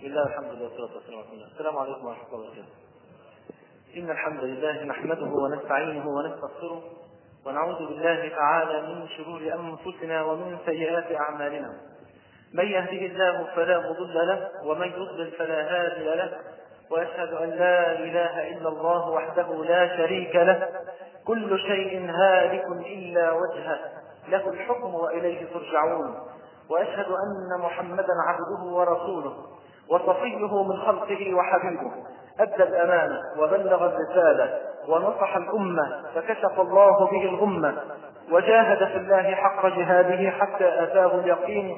بسم الله الحمد لله والصلاة والسلام على رسول الله السلام عليكم ورحمة الله وبركاته إن الحمد لله نحمده ونستعينه ونستغفره ونعوذ بالله تعالى من شرور أنفسنا ومن سيئات أعمالنا من يهده الله فلا مضل له ومن يضلل فلا هادي له وأشهد أن لا إله إلا الله وحده لا شريك له كل شيء هالك إلا وجهه له الحكم وإليه ترجعون وأشهد أن محمدا عبده ورسوله وصفيه من خلقه وحبيبه أدى الأمانة وبلغ الرسالة ونصح الأمة فكشف الله به الغمة وجاهد في الله حق جهاده حتى أتاه اليقين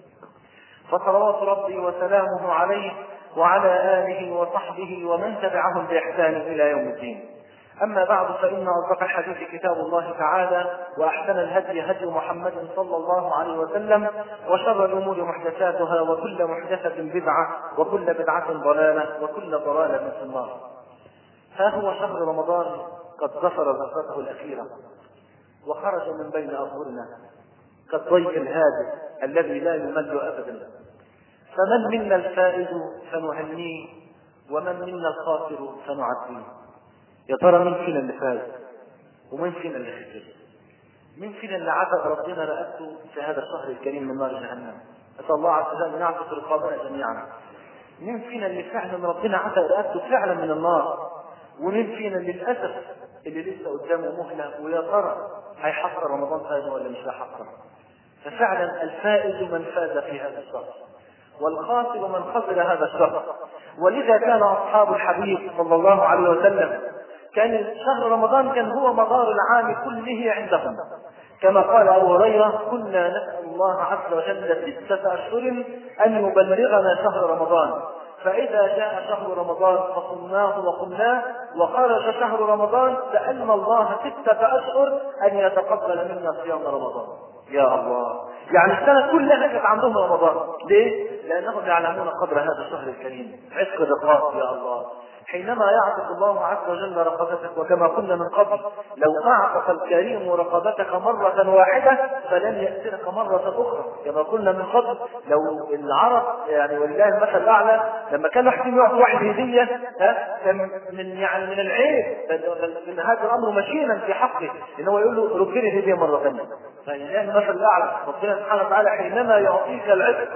فصلوات ربي وسلامه عليه وعلى آله وصحبه ومن تبعهم بإحسان إلى يوم الدين أما بعد فإن أصدق الحديث كتاب الله تعالى وأحسن الهدي هدي محمد صلى الله عليه وسلم وشر الأمور محدثاتها وكل محدثة بدعة وكل بدعة ضلالة وكل ضلالة في النار ها هو شهر رمضان قد ظفر زفرته الأخيرة وخرج من بين أظهرنا كالضيف الهادئ الذي لا يمل أبدا فمن منا الفائز فنهنيه ومن منا الخاسر فنعزيه يا ترى مين فينا اللي فاز ومين فينا اللي خسر مين فينا اللي عتق ربنا رقبته في هذا الشهر الكريم من نار جهنم نسال الله عز وجل ان يعتق رقابنا جميعا مين فينا اللي فعلا ربنا عتق رقبته فعلا من النار ومين فينا للاسف اللي لسه قدامه مهله ويا ترى هيحقق رمضان فاز ولا مش هيحقق ففعلا الفائز من فاز في هذا الشهر والخاسر من خسر هذا الشهر ولذا كان اصحاب الحبيب صلى الله عليه وسلم كان شهر رمضان كان هو مدار العام كله عندهم كما قال ابو هريره كنا نسال الله عز وجل سته اشهر ان يبلغنا شهر رمضان فإذا جاء شهر رمضان فصمناه وقمناه وخرج شهر رمضان سألنا الله ستة أشهر أن يتقبل منا صيام رمضان يا الله يعني السنة كلها كانت عندهم رمضان ليه؟ لأنهم يعلمون قدر هذا الشهر الكريم عتق الرقاب يا الله حينما يعتق الله عز وجل رقبتك وكما قلنا من قبل لو اعتق الكريم رقبتك مرة واحدة فلن يأتيك مرة أخرى كما قلنا من قبل لو العرب يعني ولله المثل الأعلى لما كانوا يحكموا يعطوا واحد هدية ها كان من يعني من العيب من هذا الأمر مشينا في حقه إن هو يقول له رد لي هدية مرة ثانية فلله المثل الأعلى ربنا سبحانه وتعالى حينما يعطيك العتق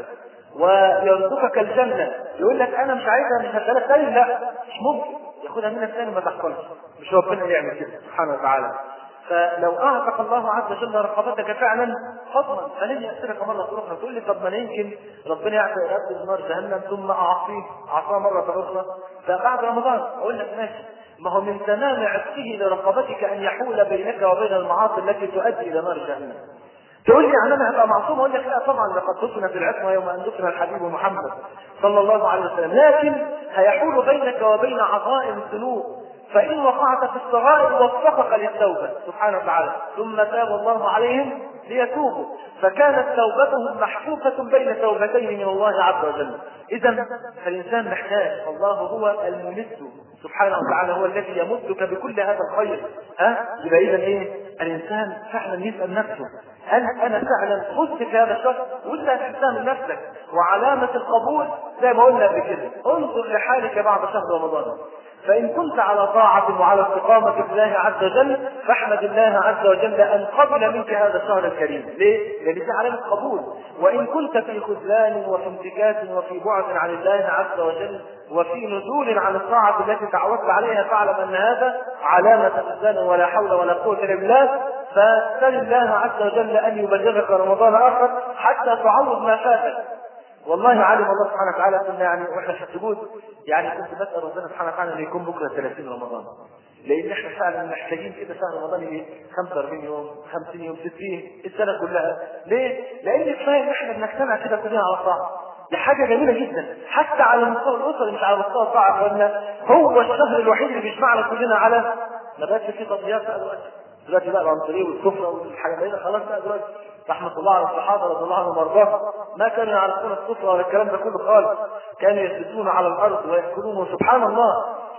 ويرزقك الجنة يقول لك أنا مش عايزها مش هسألك تاني لا مش ممكن ياخدها منك تاني ما تحصلش مش ربنا اللي يعمل كده سبحانه وتعالى فلو اعتق الله عز وجل رقبتك فعلا فضلا فلن يأتيك مرة أخرى تقول لي طب ما يمكن ربنا يعطي يأتي نار جهنم ثم أعصيه عصاه مرة أخرى فبعد رمضان أقول لك ماشي ما هو من تمام عتقه لرقبتك أن يحول بينك وبين المعاصي التي تؤدي إلى نار جهنم تقول لي يعني انا هبقى معصوم اقول لك لا طبعا لقد دفن في العصمه يوم ان دفن الحبيب محمد صلى الله عليه وسلم لكن هيحول بينك وبين عظائم الذنوب فان وقعت في الصغائر وفقك للتوبه سبحانه وتعالى ثم تاب الله عليهم ليتوبوا فكانت توبتهم محفوفه بين توبتين من الله عز وجل اذا فالانسان محتاج الله هو الممد سبحانه وتعالى هو الذي يمدك بكل هذا الخير ها يبقى اذا ايه الانسان فعلا يسال نفسه هل انا فعلا خذت في هذا الشهر وانت هتحسها من نفسك وعلامه القبول زي ما قلنا قبل كده انظر لحالك بعد شهر رمضان فإن كنت على طاعة وعلى استقامة في الله عز وجل فاحمد الله عز وجل أن قبل منك هذا الشهر الكريم، ليه؟ لأن دي علامة قبول، وإن كنت في خذلان وفي انتكاس وفي بعد عن الله عز وجل وفي نزول عن الطاعة التي تعودت عليها فاعلم أن هذا علامة خذلان ولا حول ولا قوة إلا بالله فسل الله عز وجل أن يبلغك رمضان آخر حتى تعوض ما فاتك والله علم الله سبحانه وتعالى كنا يعني واحنا في السجود يعني كنت بسال ربنا سبحانه وتعالى ان يكون بكره 30 رمضان لان احنا فعلا محتاجين كده شهر رمضان يجي 45 يوم 50 يوم 60 السنه كلها ليه؟ لان كفايه ان احنا بنجتمع كده كلنا على طاعه دي حاجه جميله جدا حتى على المستوى الاسري مش على مستوى الطاعه قلنا هو الشهر الوحيد اللي بيجمعنا كلنا على ما بقاش في تضييع بقى دلوقتي دلوقتي بقى العنصريه والكفر والحاجات خلاص بقى دلوقتي رحمة الله على الصحابة رضي الله عنهم وارضاهم ما كانوا يعرفون الكفر ولا الكلام ده كله خالص كانوا يسجدون على الأرض ويأكلون وسبحان الله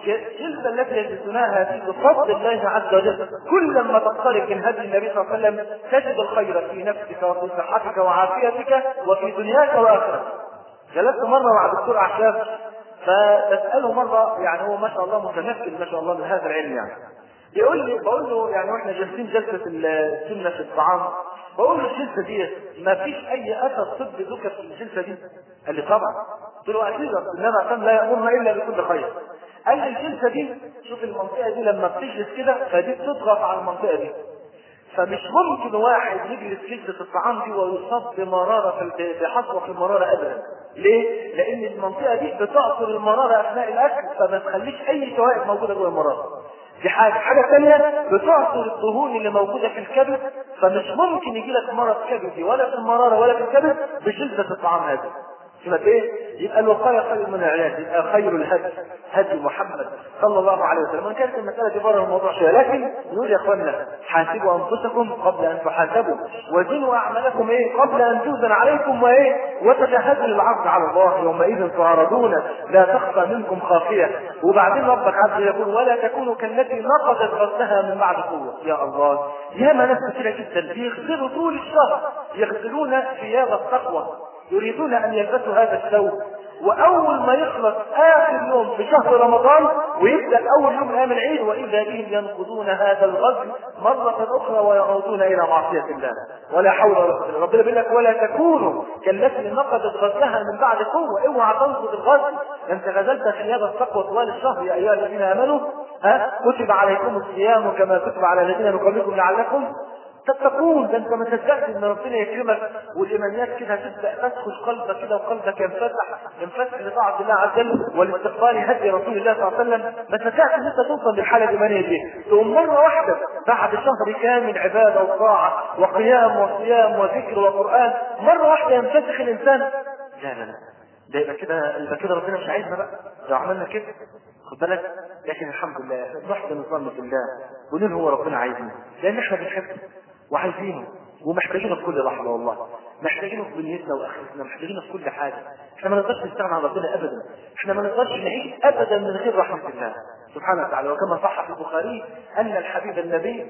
تلك التي يجدونها هذه بفضل الله عز وجل كل ما تقترب من هدي النبي صلى الله عليه وسلم تجد الخير في نفسك وفي صحتك وعافيتك وفي دنياك واخرتك جلست مره مع دكتور اعشاب فبساله مره يعني هو ما شاء الله متمكن ما شاء الله من هذا العلم يعني بيقول لي بقول له يعني واحنا جالسين جلسه السنه في الطعام بقول له الجلسه دي ما فيش اي اثر طبي ذكر في الجلسه دي قال لي طبعا قلت له اكيد انما كان لا يامرنا الا بكل خير قال لي الجلسه دي شوف المنطقه دي لما بتجلس كده فدي بتضغط على المنطقه دي فمش ممكن واحد يجلس جلسة الطعام دي ويصاب بمرارة في بحصوة في المرارة أبدا. ليه؟ لأن المنطقة دي بتعصر المرارة أثناء الأكل فما تخليش أي شوائب موجودة جوه المرارة. دي حاجة، حاجة ثانية بتعصر الدهون اللي موجودة في الكبد فمش ممكن يجي لك مرض كبدي ولا في المرارة ولا في الكبد بجلسة الطعام هذه. يبقى ايه؟ يبقى الوقاية خير من العلاج، يبقى خير الهدي هدي محمد صلى الله عليه وسلم، وان كانت المسألة دي بره الموضوع شوية، لكن نقول يا اخوانا حاسبوا انفسكم قبل ان تحاسبوا، وزنوا اعمالكم ايه؟ قبل ان توزن عليكم وايه؟ وتجهزوا للعرض على الله يومئذ تعرضون لا تخفى منكم خافية، وبعدين ربك عز يقول ولا تكونوا كالتي نقضت غزلها من بعد قوة، يا الله، ياما ناس كثيرة جدا بيغسلوا طول الشهر يغسلون ثياب التقوى يريدون ان يلبسوا هذا الثوب واول ما يخلص اخر يوم في شهر رمضان ويبدا اول يوم من ايام العيد واذا بهم ينقضون هذا الغزل مره اخرى ويعودون الى معصيه الله ولا حول ولا قوه الا ربنا بيقول لك ولا تكونوا كالتي نقضت غزلها من بعد قوه اوعى تنقض الغزل انت غزلت ثياب التقوى طوال الشهر يا ايها الذين امنوا ها كتب عليكم الصيام كما كتب على الذين من قبلكم لعلكم تتقون ده انت ما تصدقش ان ربنا يكرمك والايمانيات كده تبدا تدخل قلبك كده وقلبك ينفتح ينفتح لطاعه الله عز وجل والاستقبال هدي رسول الله صلى الله عليه وسلم ما تصدقش ان انت توصل للحاله الايمانيه دي تقوم مره واحده بعد شهر كامل عباده وطاعه وقيام وصيام وذكر وقران مره واحده ينفتح الانسان لا لا لا ده يبقى كده يبقى كده ربنا مش عايزنا بقى لو عملنا كده خد بالك لكن الحمد لله احنا بنحسن الظن بالله ونقول هو ربنا عايزنا لان احنا بنحبه وعايزينه ومحتاجينه في كل لحظه والله محتاجينه في دنيتنا واخرتنا محتاجينه في كل حاجه احنا ما نقدرش نستغنى عن ربنا ابدا احنا ما نقدرش نعيش ابدا من غير رحمه الله سبحانه وتعالى وكما صح في البخاري ان الحبيب النبي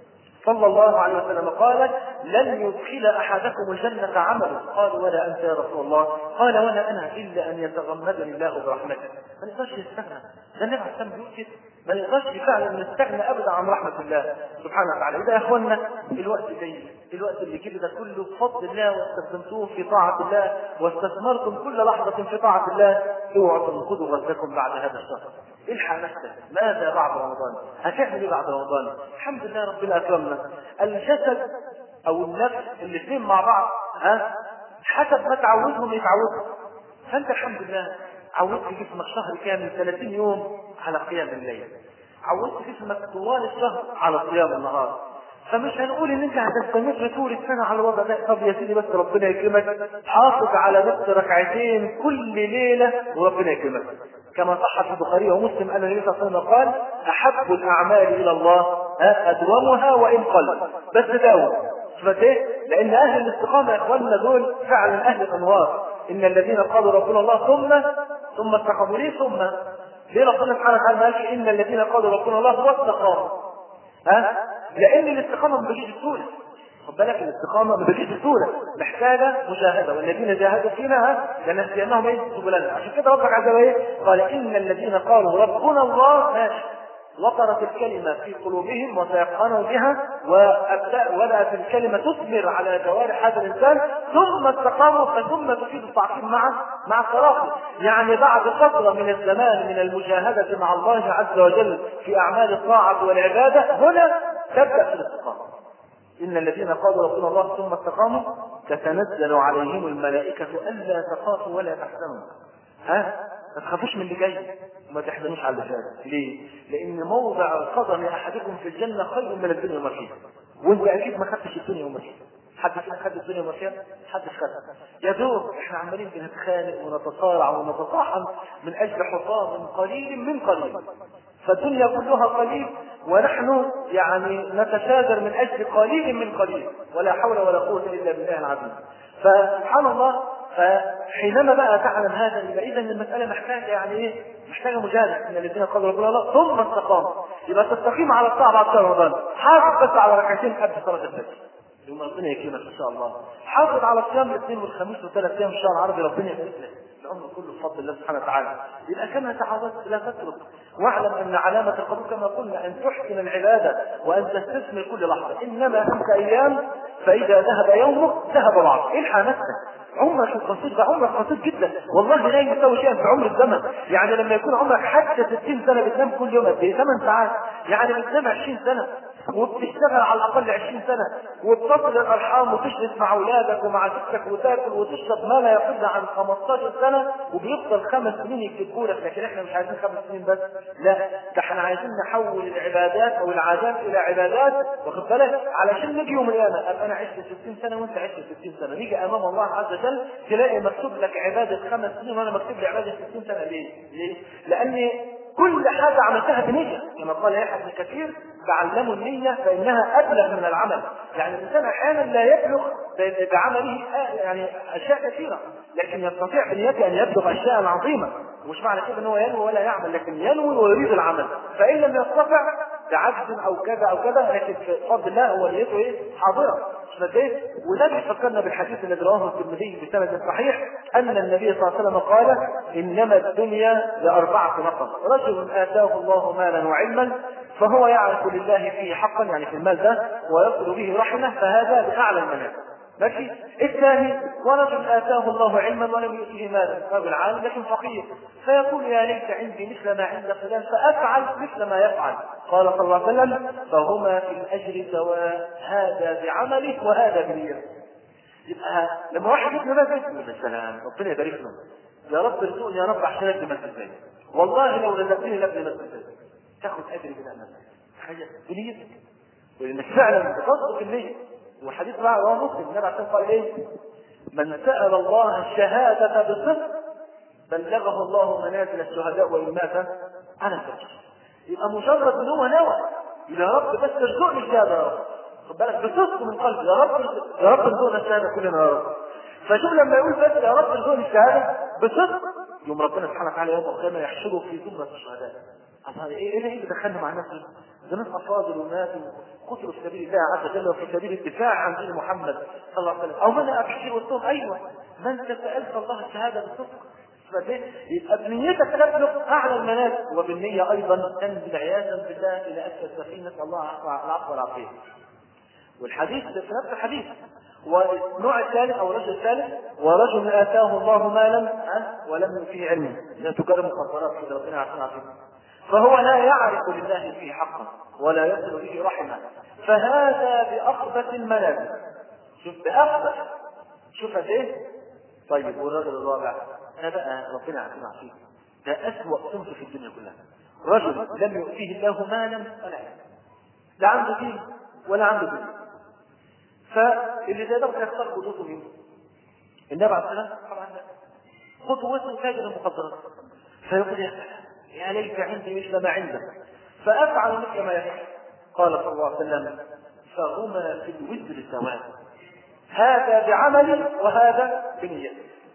صلى الله عليه وسلم قال لن يدخل احدكم الجنه عمله قال ولا انت يا رسول الله قال ولا انا الا ان يتغمدني الله برحمته ما نقدرش نستغنى ده النبي عليه الصلاه والسلام ما نقدرش فعلا نستغنى ابدا عن رحمه الله سبحانه وتعالى اذا يا اخوانا الوقت جاي الوقت اللي كده ده كله بفضل الله واستخدمتوه في طاعه الله واستثمرتم كل لحظه في طاعه الله اوعوا تنقضوا غزكم بعد هذا الشهر الحق نفسك ماذا بعد رمضان هتعمل ايه بعد رمضان الحمد لله ربنا اكرمنا الجسد او النفس الاثنين مع بعض ها حسب ما تعودهم يتعودوا فانت الحمد لله عودت جسمك شهر كامل 30 يوم على قيام الليل عودت جسمك طوال الشهر على صيام النهار فمش هنقول ان انت هتستمر طول السنه على الوضع ده طب يا سيدي بس ربنا يكرمك حافظ على نفس ركعتين كل ليله وربنا يكرمك كما صح في البخاري ومسلم ان النبي صلى الله عليه وسلم قال احب الاعمال الى الله ادومها وان قل بس داوم شفت ايه؟ لان اهل الاستقامه يا اخواننا دول فعلا اهل الانوار ان الذين قالوا ربنا الله ثم ثم استقاموا ليه ثم؟ ليه ربنا سبحانه وتعالى ما قالش ان الذين قالوا ربنا الله واستقاموا؟ ها؟ لان الاستقامه ما بتجيش بسهوله خد بالك الاستقامه ما بتجيش بسهوله محتاجه مجاهده والذين جاهدوا فينا لنهدينهم ايه سبلنا عشان كده ربك عز وجل قال ان الذين قالوا ربنا الله ماشي وقرت الكلمة في قلوبهم وتيقنوا بها وبدأت الكلمة تثمر على جوارح هذا الإنسان ثم استقاموا فثم تفيد التعقيب مع مع التراخي يعني بعد فترة من الزمان من المجاهدة مع الله عز وجل في أعمال الطاعة والعبادة هنا تبدأ في الاستقامة إن الذين قالوا ربنا الله ثم استقاموا تتنزل عليهم الملائكة ألا تخافوا ولا تحزنوا ها ما تخافوش من اللي جاي وما تحزنوش على اللي فات ليه؟ لأن موضع قدم أحدكم في الجنة خير من الدنيا وما فيها وأنت أكيد ما خدتش الدنيا وما فيها حد فينا خد الدنيا وما فيها؟ حدش خدها يا دوب احنا عمالين بنتخانق ونتصارع ونتطاحن من أجل حطام قليل من قليل فالدنيا كلها قليل ونحن يعني نتشاجر من اجل قليل من قليل ولا حول ولا قوه الا بالله العظيم فسبحان الله فحينما بقى تعلم هذا يبقى اذا المساله محتاجه يعني ايه؟ محتاجه مجاهده ان الذين قالوا ربنا الله ثم استقاموا يبقى تستقيم على الطاعه بعد شهر رمضان حافظ بس على ركعتين قبل صلاه الفجر يوم ربنا يكرمك ان شاء الله حافظ على صيام الاثنين والخميس وثلاث ايام في الشهر العربي ربنا يبارك لك العمر كله بفضل الله سبحانه وتعالى يبقى كما تعودت لا تترك واعلم ان علامه القبول كما قلنا ان تحسن العباده وان تستثمر كل لحظه انما انت ايام فاذا ذهب يومك ذهب بعض الحق نفسك عمرك القصير ده عمرك قصير جدا والله لا يساوي شيئا في عمر الزمن يعني لما يكون عمرك حتى 60 سنه بتنام كل يوم قد ايه 8 ساعات يعني بتنام 20 سنه وبتشتغل على الاقل 20 سنه وبتصل الارحام وتجلس مع اولادك ومع زوجتك وتاكل وتشرب ما لا يقل عن 15 سنه وبيفضل خمس سنين يكتبوا لك لكن احنا مش عايزين خمس سنين بس لا ده احنا عايزين نحول العبادات او العادات الى عبادات واخد بالك علشان نيجي يوم القيامه ابقى انا عشت 60 سنه وانت عشت 60 سنه نيجي امام الله عز وجل تلاقي مكتوب لك عباده خمس سنين وانا مكتوب لي عباده 60 سنه ليه؟ ليه؟ لان كل حاجة عملتها بنية كما قال يحيى بن كثير تعلموا النية فإنها أبلغ من العمل يعني الإنسان أحيانا لا يبلغ بعمله يعني أشياء كثيرة لكن يستطيع بنيته أن يبلغ أشياء عظيمة مش معنى كده ان هو ينوي ولا يعمل لكن ينوي ويريد العمل فإن لم يستطع بعجز أو كذا أو كذا لكن بفضل الله هو نيته إيه حاضرة مش مادية وده بيفكرنا بالحديث الذي رواه الترمذي بسند صحيح أن النبي صلى الله عليه وسلم قال إنما الدنيا لأربعة نفر رجل آتاه الله مالا وعلما فهو يعرف لله فيه حقا يعني في المال ده ويصل به رحمه فهذا بأعلى المنازل ماشي الثاني ورجل اتاه الله علما ولم يؤته مالا رجل عالم لكن فقير فيقول يا ليت عندي مثل ما عند فلان فافعل مثل ما يفعل قال صلى الله عليه وسلم فهما في الاجر سواء هذا بعمله وهذا بنيته يبقى لما واحد يبني مسجد يقول السلام ربنا يبارك له يا رب ارزقني يا رب عشان ابني مسجد زي والله لو رزقتني لابني مسجد زي تاخد اجر بناء مسجد حاجه بنيتك ولانك فعلا بتصدق النيه وحديث رواه مسلم النبي عليه قال ايه؟ من سأل الله الشهادة بصدق بلغه الله منازل الشهداء وإن مات على فجر يبقى مجرد ان هو نوى يا رب بس ارزقني الشهادة يا رب خد بالك بصدق من قلبي يا رب يا رب ارزقنا الشهادة كلنا يا رب فشوف لما يقول بس يا رب ارزقني الشهادة بصدق يوم ربنا سبحانه وتعالى يوم القيامة يحشره في زمرة الشهداء طب هذا ايه ايه اللي دخلنا مع الناس ده ناس افاضل وناس قتلوا في سبيل الله عز وجل وفي سبيل الدفاع عن دين محمد صلى الله عليه وسلم او من ابشر وسطهم ايوه ما انت سالت الله الشهاده بالصدق يبقى بنيتك تبلغ اعلى المنازل وبالنيه ايضا تنزل عياذا بالله الى اسفل السفينه نسال الله العفو والعافيه والحديث في نفس الحديث والنوع الثالث او الرجل الثالث ورجل اتاه الله مالا ولم يؤتيه علما لا تجرب مخدرات كده ربنا يعافينا عافيه فهو لا يعرف لله فيه حقا ولا يصل به رحمه فهذا بأخبث المنازل شوف بأخبث شوف قد ايه طيب والرجل الرابع ده بقى ربنا يعافينا فيه ده أسوأ صنف في الدنيا كلها رجل لم يؤتيه الله مالا ولا علما لا عنده دين ولا عنده دين فاللي زي ده يختار خطوته مين؟ النبي عليه الصلاه والسلام طبعا خطوته تاجر المخدرات فيقول يا سلام يا ليت عندي مثل ما عندك فافعل مثل ما يفعل قال صلى الله عليه وسلم فهما في الوزر سواء هذا بعمل وهذا بنية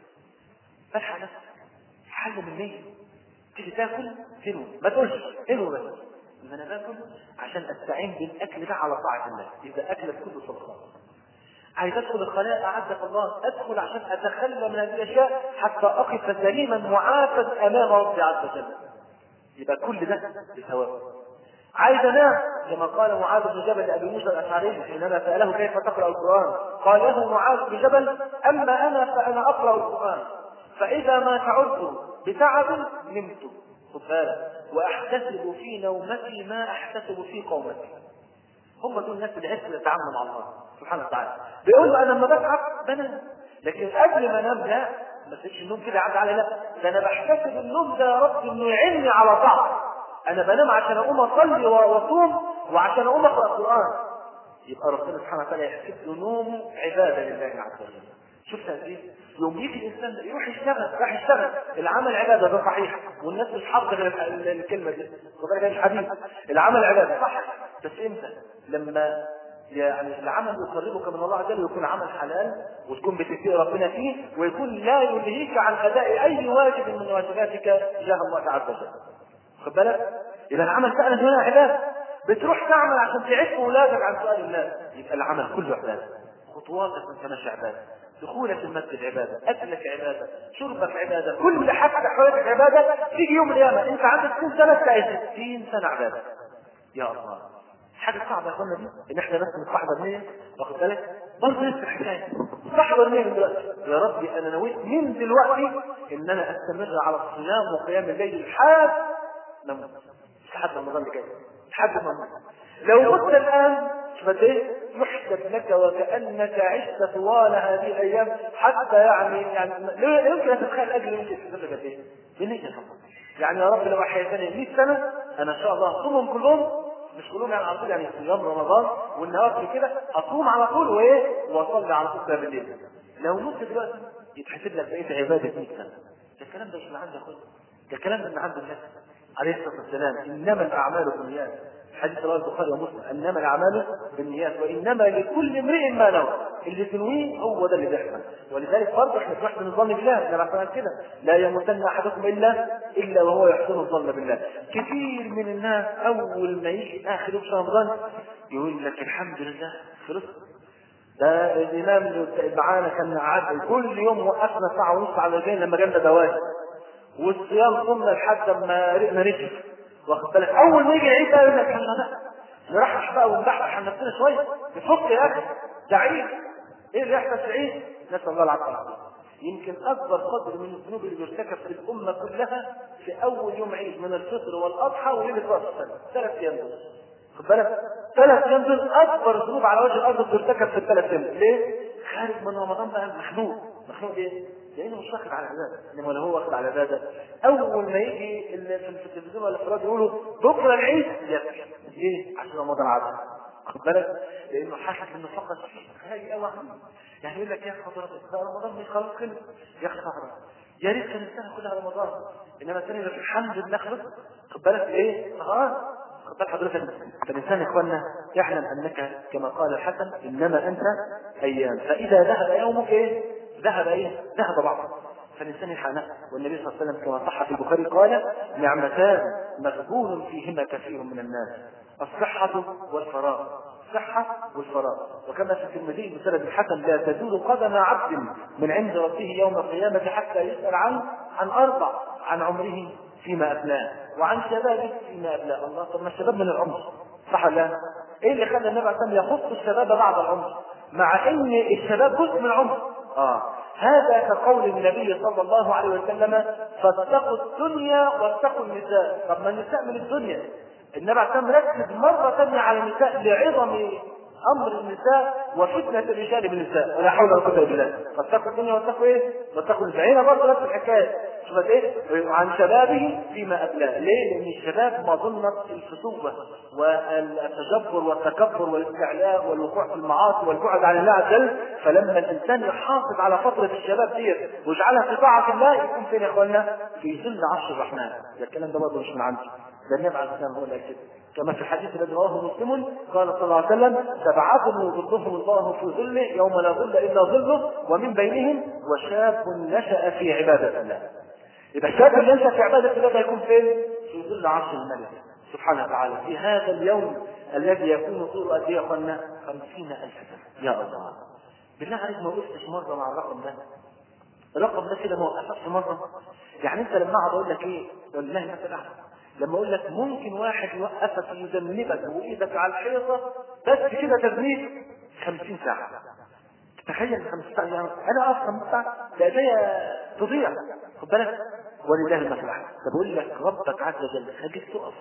فتح نفسك حل من نية تيجي تاكل انوي ما تقولش انوي بس ان انا باكل عشان استعين بالاكل ده على طاعه الله اذا اكلت كل سلطان عايز ادخل الخلاء اعزك الله ادخل عشان اتخلى من هذه الاشياء حتى اقف سليما معافى امام ربي عز وجل يبقى كل ده بثواب عايز انام كما قال معاذ بن جبل لابي موسى الاشعري حينما ساله كيف تقرا القران قال له معاذ بن جبل اما انا فانا اقرا القران فاذا ما شعرت بتعب نمت خد بالك واحتسب في نومتي ما احتسب في قومتي هم دول الناس اللي عرفوا يتعاملوا مع الله سبحانه وتعالى بيقول له انا لما بتعب بنام لكن قبل ما انام لا ما تسيبش النوم كده يعدي علي لا ده انا بحتسب النوم ده يا رب انه يعيني على طاعه انا بنام عشان اقوم اصلي واصوم وعشان اقوم اقرا القران يبقى ربنا سبحانه وتعالى يحسب له نومه عباده لله عز وجل شفت قد ايه؟ يوم يجي الانسان ده يروح يشتغل راح يشتغل العمل عباده ده صحيح والناس مش حافظه غير الكلمه دي وده مش حديث العمل عباده صح بس امتى؟ لما يعني العمل يقربك من الله عز وجل ويكون عمل حلال وتكون بتطيع ربنا فيه ويكون لا يلهيك عن اداء اي واجب من واجباتك تجاه الله عز وجل. خد بالك؟ اذا العمل فعلا هنا عباده بتروح تعمل عشان تعف اولادك عن سؤال الله يبقى العمل كله عباده خطواتك انت ماشي عباده دخولك المسجد عباده، اكلك عباده، شربك عباده، كل حاجه حواليك عباده، تيجي يوم القيامه انت عندك 60 سنه تلاقي 60 سنه عباده. يا الله حاجه صعبه يا اخوانا دي ان احنا بس نستحضر نيه واخد بالك برضه نفس الحكايه استحضر نيه من دلوقتي يا ربي انا نويت من دلوقتي ان انا استمر على الصيام وقيام الليل لحد ما اموت لحد رمضان اللي جاي لحد ما اموت لو مت الان شوف ايه يحسب لك وكانك عشت طوال هذه الايام حتى يعني يعني لا يمكن ان تتخيل اجل يمكن تستمر قد ايه بنيه فقط يعني يا رب لو احييتني 100 سنه انا ان شاء الله اصومهم كلهم مش كلهم يعني على طول يعني صيام رمضان والنوافل كده اصوم على طول وايه واصلي على طول بالليل لو مت دلوقتي يتحسب لك بقيت عباده 100 سنه ده الكلام ده مش من عند اخويا ده الكلام ده من عند النبي عليه الصلاه والسلام انما الاعمال بالنيات حديث رواه البخاري ومسلم انما الاعمال بالنيات وانما لكل امرئ ما نوى اللي تنويه هو ده اللي بيحصل ولذلك برضه احنا بنحسن الظن بالله زي ما احنا كده لا يموتن احدكم الا الا وهو يحسن الظن بالله كثير من الناس اول ما يجي اخر يوم رمضان يقول لك الحمد لله خلص ده الامام اللي معانا كان قعد كل يوم وقفنا ساعه ونص على رجلين لما جالنا دواجن والصيام صمنا لحد ما رقنا رجل واخد بالك اول ما يجي العيد بقى يقول لك يلا بقى نرحش بقى ونبحبح عن نفسنا شويه نفك يا اخي ده عيد ايه اللي يحصل في العيد؟ نسال الله العافيه والعافيه يمكن اكبر قدر من الذنوب اللي بيرتكب في الامه كلها في اول يوم عيد من الفطر والاضحى وليله راس السنه ثلاث ايام دول خد بالك ثلاث ايام دول اكبر ذنوب على وجه الارض بترتكب في الثلاث ايام ليه؟ خارج من رمضان بقى مخنوق مخنوق ليه؟ لانه مش واخد على عباده انما لو هو واخد على عباده اول ما يجي اللي في التلفزيون ولا في الراديو يقولوا بكره العيد يبكي ليه؟ عشان رمضان عدى خد بالك لانه حاسس انه فقط هاي قوي يعني يقول لك يا حضرتك ده رمضان مش خلاص خلص يا خساره يا ريت كان السنه كلها رمضان انما الثاني يقول الحمد لله خلص خد بالك ايه؟ خلاص خد بال حضرتك فالانسان يا اخوانا يعلم انك كما قال الحسن انما انت ايام فاذا ذهب يومك ايه؟ ذهب ايه؟ ذهب بعضه فالانسان يحانى والنبي صلى الله عليه وسلم كما صح في البخاري قال نعمتان مغبون فيهما كثير من الناس الصحة والفراغ الصحة والفراغ وكما في الترمذي بسند الحسن لا تزول قدم عبد من عند ربه يوم القيامة حتى يسأل عن عن أربع عن عمره فيما أبلاه وعن شبابه فيما أبلاه الله طب ما الشباب من العمر صح ولا لا؟ ايه اللي خلى النبي عليه الصلاه والسلام يخص الشباب بعد العمر مع ان الشباب جزء من العمر اه هذا كقول النبي صلى الله عليه وسلم فاتقوا الدنيا واتقوا النساء طب ما النساء من الدنيا النبي عليه الصلاه والسلام ركز مره ثانيه على النساء لعظم امر النساء وفتنه الرجال بالنساء ولا حول ولا قوه الا بالله فاتقوا الدنيا واتقوا ايه؟ واتقوا النساء هنا برضه نفس الحكايه شوف ايه؟ عن شبابه فيما ابلاه، ليه؟ لان الشباب مظنه الفتوه والتجبر والتكبر والاستعلاء والوقوع في المعاصي والبعد عن الله عز وجل، فلما الانسان يحافظ على فتره الشباب ديت ويجعلها في طاعه الله يكون فين يا اخوانا؟ في ظل عرش الرحمن، ده الكلام ده برضه مش من عندي، ده النبي عليه الصلاه والسلام هو اللي قال كده. كما في الحديث الذي رواه مسلم قال صلى الله عليه وسلم سبعة يظلهم الله في ظله يوم لا ظل الا ظله ومن بينهم وشاب نشأ في عبادة الله. يبقى الشاب اللي نشأ في عبادة الله ده يكون فين؟ في ظل عرش الملك سبحانه وتعالى في هذا اليوم الذي يكون طول قد ايه يا اخوانا؟ 50000 سنة يا الله بالله عليك ما وقفتش مرة مع الرقم ده الرقم ده كده ما وقفتش مرة يعني انت لما اقعد اقول لك ايه والله مثلا لما اقول لك ممكن واحد يوقفك يذنبك وايدك على الحيطه بس كده تذنيب 50 ساعه تخيل 50 ساعه يعني انا اقف 50 ساعه ده ايديا تضيع خد بالك ولله المثل بقول لك ربك عز وجل خليك تقف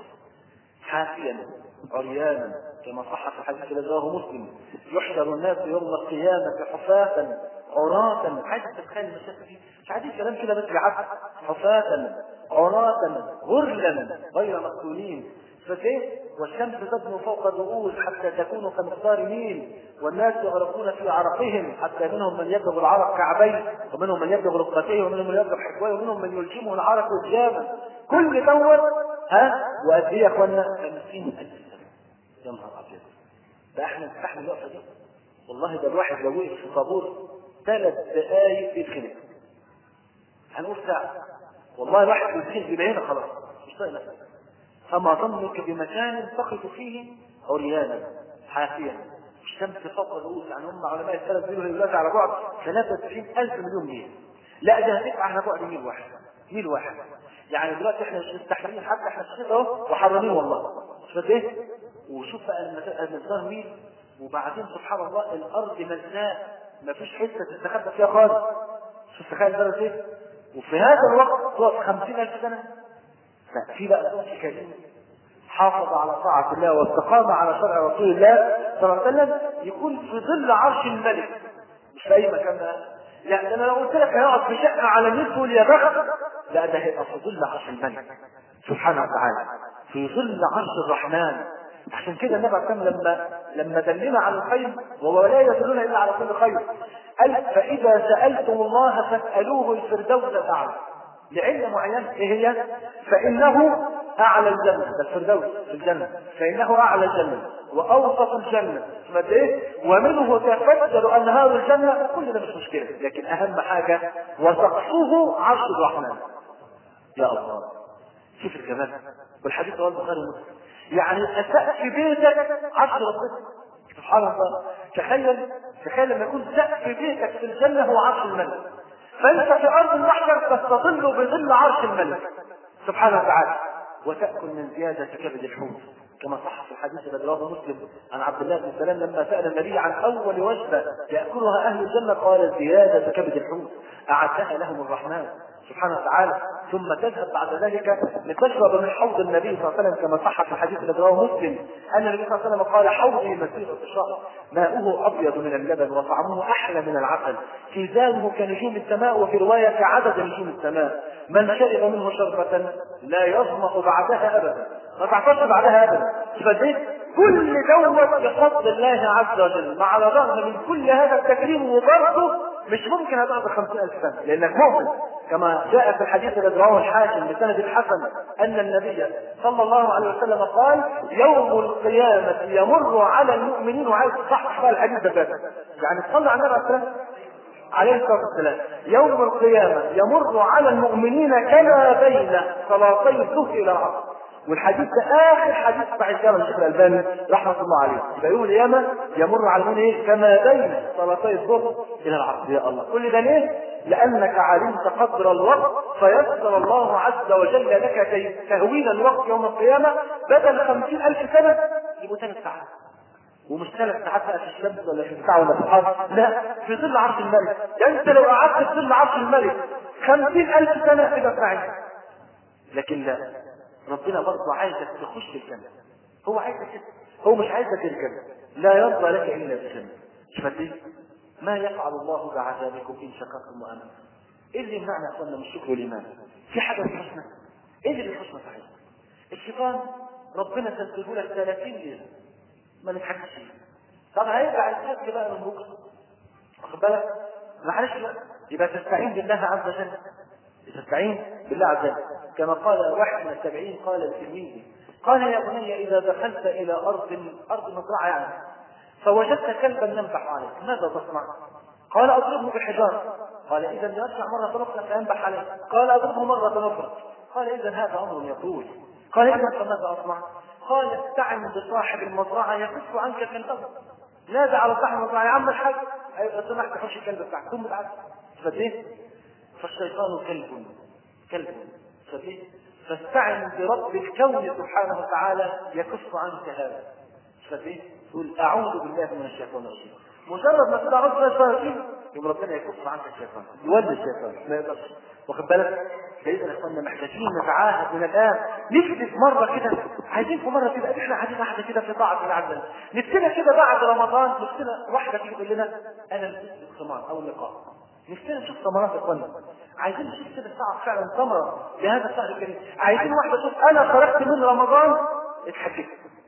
حافيا عريانا كما صح في الحديث الذي رواه مسلم يحشر الناس يوم القيامه حفاة عراة عايز تتخيل المشاكل دي مش عايزين كلام كده بس يعب حفاة عراة غرلا غير مقتولين فكيف والشمس تدنو فوق الرؤوس حتى تكون كمقدار ميل والناس يغرقون في عرقهم حتى منهم من يبلغ العرق كعبيه ومنهم من يبلغ ركبتيه ومنهم من يبلغ حكويه ومنهم من يلجمه العرق وجاما كل دوت ها وقد ايه يا اخوانا 50000 سنه يا نهار ابيض ده احنا نستحمل الوقفه دي والله ده الواحد لو وقف في طابور ثلاث دقائق يتخنق هنقول ساعه والله الواحد يتخنق يبقى هنا خلاص مش طايق نفسك فما ظنك بمكان تقف فيه عريانا حافيا الشمس فوق الرؤوس يعني هم علماء السلف بيقولوا دلوقتي على بعد 93000 مليون ميل لا ده هتدفع على بعد ميل واحد ميل واحد يعني دلوقتي احنا مش مستحملين حتى احنا في الشتاء اهو وحرانين والله مش فاهم ايه وشوف بقى المت- المقدار ميل وبعدين سبحان الله الارض مزناء مفيش حته تستخبى فيها خالص شوف تخيل درجه ايه وفي هذا الوقت تقف 50000 سنه لا في بقى صوت كريم حافظ على طاعة الله واستقام على شرع رسول الله صلى الله عليه وسلم يكون في ظل عرش الملك مش في أي مكان بقى لا ده أنا لو قلت لك هيقعد في شقة على النيل تقول يا بخت لا ده هيبقى في ظل عرش الملك سبحانه وتعالى في ظل عرش الرحمن عشان كده النبي عليه الصلاة والسلام لما لما دلنا على الخير وهو لا يدلون الا على كل خير قال فاذا سالتم الله فاسالوه الفردوس الاعلى لعلة معينة ايه هي؟ فإنه أعلى الجنة ده الفردوس في الجنة فإنه أعلى الجنة وأوسط الجنة ثم ايه؟ ومنه تفجر أنهار الجنة كل ده مش مشكلة لكن أهم حاجة وسقفه عرش الرحمن يا الله شوف الجمال والحديث رواه البخاري ومسلم يعني سقف بيتك عرش ربنا سبحان الله تخيل تخيل لما يكون سقف بيتك في الجنة هو عرش الملك فانت في ارض المحشر تستظل بظل عرش الملك سبحانه وتعالى وتاكل من زياده كبد الحوت كما صح في الحديث الذي رواه مسلم عن عبد الله بن سلام لما سال النبي عن اول وجبه ياكلها اهل الجنه قال زياده كبد الحوت اعدها لهم الرحمن سبحانه وتعالى ثم تذهب بعد ذلك لتشرب من حوض النبي صلى الله عليه وسلم كما صح في الحديث الذي رواه مسلم ان النبي صلى الله عليه وسلم قال حوضي مسيره الشهر ماؤه ابيض من اللبن وطعمه احلى من العسل كيزانه كنجوم السماء وفي روايه كعدد نجوم السماء من شرب منه شربة لا يظمأ بعدها أبدا ما تعطش بعدها أبدا فديت كل دوت بفضل الله عز وجل مع الرغم من كل هذا التكريم وبرضه مش ممكن هتقعد 50000 سنة لأنك مؤمن كما جاء في الحديث الذي رواه الحاكم بسند الحسن أن النبي صلى الله عليه وسلم قال يوم القيامة يمر على المؤمنين وعايز تصحح بقى الحديث ده بس. يعني تصلي على النبي عليه الصلاة والسلام عليه الصلاة والسلام يوم القيامة يمر على المؤمنين كما بين صلاتي الظهر إلى العصر والحديث ده آخر حديث بتاع الجامع الشيخ الألباني رحمة الله عليه يبقى يوم القيامة يمر على المؤمنين إيه؟ كما بين صلاتي الظهر إلى العصر يا الله كل ده ليه؟ لأنك علمت قدر الوقت فيسر الله عز وجل لك كي تهوين الوقت يوم القيامة بدل خمسين ألف سنة يبقوا ثلاث ساعات ومش ثلاث ساعات بقى في الشمس ولا في الساعة ولا في الحر لا في ظل عرش الملك يعني انت لو قعدت في ظل عرش الملك خمسين ألف سنة تبقى سعيد لكن لا ربنا برضه عايزك تخش الجنة هو عايزك كده هو مش عايزك الجنة لا يرضى لك إلا بالجنة مش فاهم ما يفعل الله بعذابكم إن شكرتم وآمنتم إيه اللي يمنعنا يا أخوانا من الشكر والإيمان في حاجة في حسنة إيه اللي في حسنة صحيح الشيطان ربنا سلسله لك 30 ليلة ما نتحكمش فيه طب هيرجع الشك بقى من بكره واخد بالك معلش بقى يبقى تستعين بالله عز وجل تستعين بالله عز وجل كما قال واحد من التابعين قال لتلميذه قال يا بني اذا دخلت الى ارض ارض مزرعه يعني فوجدت كلبا ينبح عليك ماذا تصنع؟ قال اضربه بحجاره قال اذا يرجع مره اخرى فينبح عليك قال اضربه مره اخرى قال اذا هذا امر يطول قال اذا فماذا اصنع؟ قال استعن بصاحب المزرعه يكف عنك كلبه نادى على صاحب المزرعه يا عم الحاج لو سمحت حوش الكلب بتاعك ثم تعال فديه فالشيطان كلب كلب فديه فاستعن برب الكون سبحانه وتعالى يكف عنك هذا فديه تقول اعوذ بالله من الشيطان الرجيم مجرد ما تقول اعوذ بالله من الشيطان الرجيم يوم ربنا يكف عنك الشيطان يولي الشيطان ما يقدرش واخد بالك فاذا يا اخوانا محتاجين نتعاهد من الان نجلس مره كده عايزين في مره كده احنا قاعدين واحده كده في طاعه الله عز وجل نفسنا كده بعد رمضان نفسنا واحده تيجي تقول لنا انا نسيت الثمار او اللقاء نفسنا نشوف ثمرات يا اخوانا عايزين نشوف كده ساعه فعلا ثمره لهذا الشهر الكريم عايزين واحده تشوف انا خرجت من رمضان اتحججت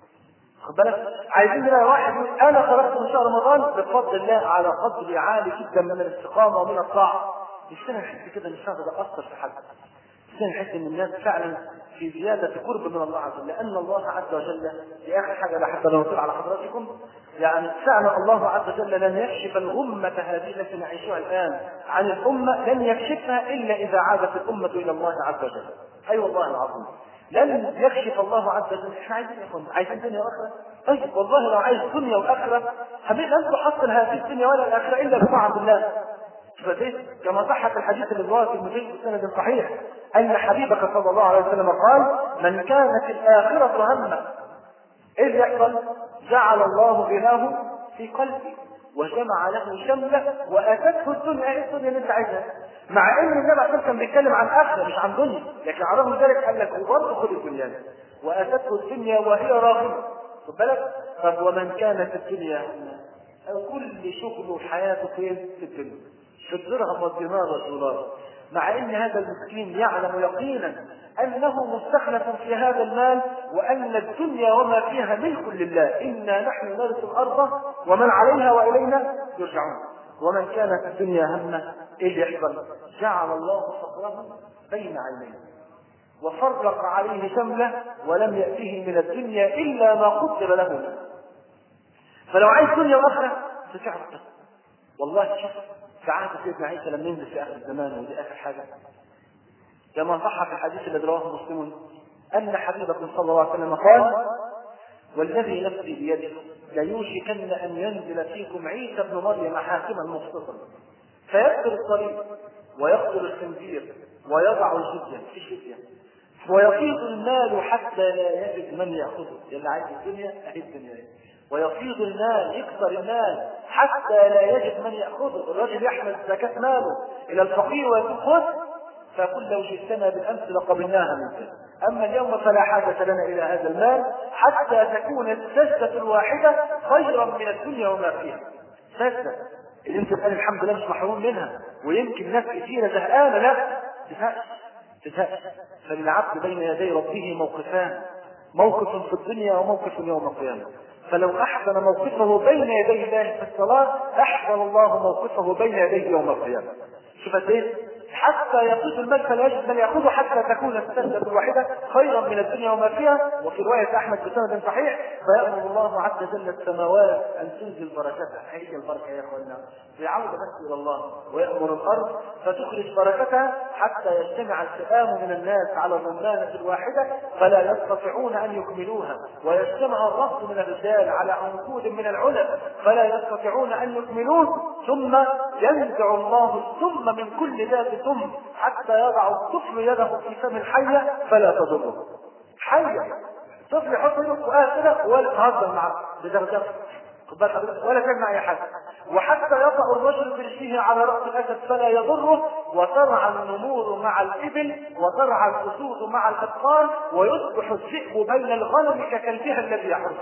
خد بالك عايزين نلاقي واحد يقول انا خرجت من شهر رمضان بفضل الله على قدر عالي جدا من الاستقامه ومن الطاعه نفسنا نحس كده ان الشهر ده اثر في حد نفسنا نحس ان الناس فعلا في زياده قرب من الله عز وجل لان الله عز وجل في اخر حاجه ده حتى لو نطلع على حضراتكم يعني فعلا الله عز وجل لن يكشف الغمة هذه التي نعيشها الآن عن الأمة لن يكشفها إلا إذا عادت الأمة إلى الله عز وجل أي أيوة والله العظيم لن يكشف الله عز وجل احنا عايزين يا اخوان عايزين دنيا واخره طيب والله لو عايز دنيا واخره حبيبي لن تحصل هذه الدنيا ولا الاخره الا بطاعه الله فده كما صح في الحديث اللي رواه في المجيد بسند صحيح ان حبيبك صلى الله عليه وسلم قال من كانت الاخره همه ايه اللي يحصل؟ جعل الله غناه في قلبه وجمع له شمله واتته الدنيا ايه الدنيا اللي انت عايزها مع ان النبي عليه كان بيتكلم عن اخره مش عن دنيا لكن على رغم ذلك قال لك وبرضه خد الدنيا واتته الدنيا وهي راغبه خد بالك طب ومن كانت الدنيا كل شغله وحياته فين في الدنيا في الدرهم والدينار والدولار مع ان هذا المسكين يعلم يقينا انه مستخلف في هذا المال وان الدنيا وما فيها ملك لله انا نحن نرث الارض ومن عليها والينا يرجعون ومن كانت الدنيا همه ايه اللي يحصل؟ جعل الله فقره بين عينيه وفرق عليه شمله ولم يأته من الدنيا إلا ما قدر له فلو عايز دنيا وآخرة فتعرف والله شوف في عهد سيدنا عيسى لما ينزل في آخر الزمان ودي آخر حاجة كما صح في الحديث الذي رواه مسلم أن حبيبكم صلى الله عليه وسلم قال والذي نفسي بيده ليوشكن أن ينزل فيكم عيسى ابن مريم حاكما مقسطا فيقتل الطريق ويقتل الخنزير ويضع الجزية في الجزية ويفيض المال حتى لا يجد من يأخذه اللي عايز الدنيا أهي الدنيا ويفيض المال يكثر المال حتى لا يجد من يأخذه الرجل يحمل زكاة ماله إلى الفقير ويقول خذ فقل لو جئتنا بالأمس لقبلناها منك أما اليوم فلا حاجة لنا إلى هذا المال حتى تكون السجدة الواحدة خيرا من الدنيا وما فيها سجدة اللي انت تقول الحمد لله مش محروم منها ويمكن ناس كثيرة زهقانة لا تزهقش تزهقش فللعبد بين يدي ربه موقفان موقف في الدنيا وموقف يوم القيامة فلو أحسن موقفه بين يدي الله في الصلاة أحسن الله موقفه بين يديه يوم القيامة شوف ايه حتى يفوز المال فلا يجد من ياخذه حتى تكون السجدة الواحدة خيرا من الدنيا وما فيها وفي رواية أحمد بسند صحيح فيأمر الله عز وجل السماوات أن تنزل بركتها هي البركة يا أخوانا بعودة بس إلى الله ويأمر الأرض فتخرج بركتها حتى يجتمع الفئام من الناس على الرمانة الواحدة فلا يستطيعون أن يكملوها ويجتمع الرفض من الرجال على عنقود من العلم فلا يستطيعون أن يكملوه ثم ينزع الله السم من كل ذات سم حتى يضع الطفل يده في فم الحية فلا تضره حية طفل يحط يده فوقها كده ولا تهزر معاه بدرجات ولا تمنع اي حاجه وحتى يضع الرجل برجله على راس الاسد فلا يضره وترعى النمور مع الابل وترعى الاسود مع الابقار ويصبح الذئب بين الغنم ككلبها الذي يحرس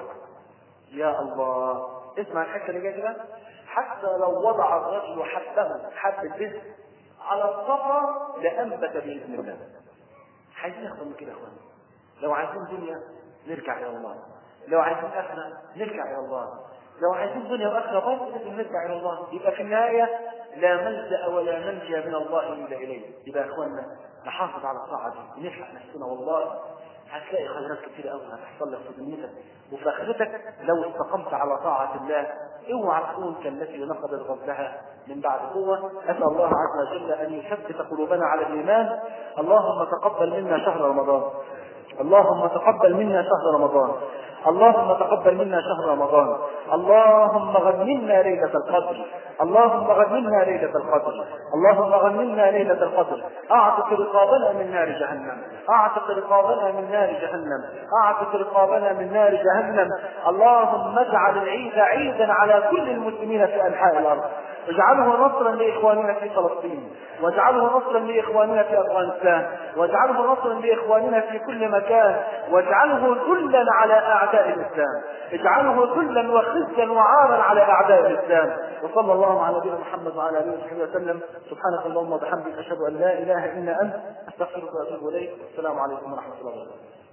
يا الله اسمع الحته اللي جايه كده حتى لو وضع الرجل حبه حب البذر على الصفا لانبت باذن الله عايزين ناخد من كده يا اخوانا لو عايزين دنيا نرجع الى الله لو عايزين اخره نرجع الى الله لو عايزين دنيا واخره برضه لازم نرجع الى الله يبقى في النهايه لا ملجا ولا منجا من الله الا اليه يبقى يا اخوانا نحافظ على الطاعه دي ونلحق نفسنا والله هتلاقي خيرات كتير قوي هتحصل لك في دنيتك وفي اخرتك لو استقمت على طاعه الله اوعى تكون كالتي نقضت غزلها من بعد قوه اسال الله عز وجل ان يثبت قلوبنا على الايمان اللهم تقبل منا شهر رمضان اللهم تقبل منا شهر رمضان اللهم تقبل منا شهر رمضان اللهم غنمنا ليلة القدر اللهم غنمنا ليلة القدر اللهم غنمنا ليلة القدر اعتق رقابنا من نار جهنم اعتق رقابنا من نار جهنم اعتق رقابنا من نار جهنم اللهم اجعل العيد عيدا على كل المسلمين في انحاء الارض اجعله نصرا لاخواننا في فلسطين واجعله نصرا لاخواننا في افغانستان واجعله نصرا لاخواننا في كل مكان واجعله ذلا على اعداء الاسلام اجعله ذلا وخزيا وعارا على اعداء الاسلام وصلى الله على نبينا محمد وعلى اله وصحبه وسلم سبحانك اللهم وبحمدك اشهد ان لا اله الا انت استغفرك واتوب اليك والسلام عليكم ورحمه الله وبركاته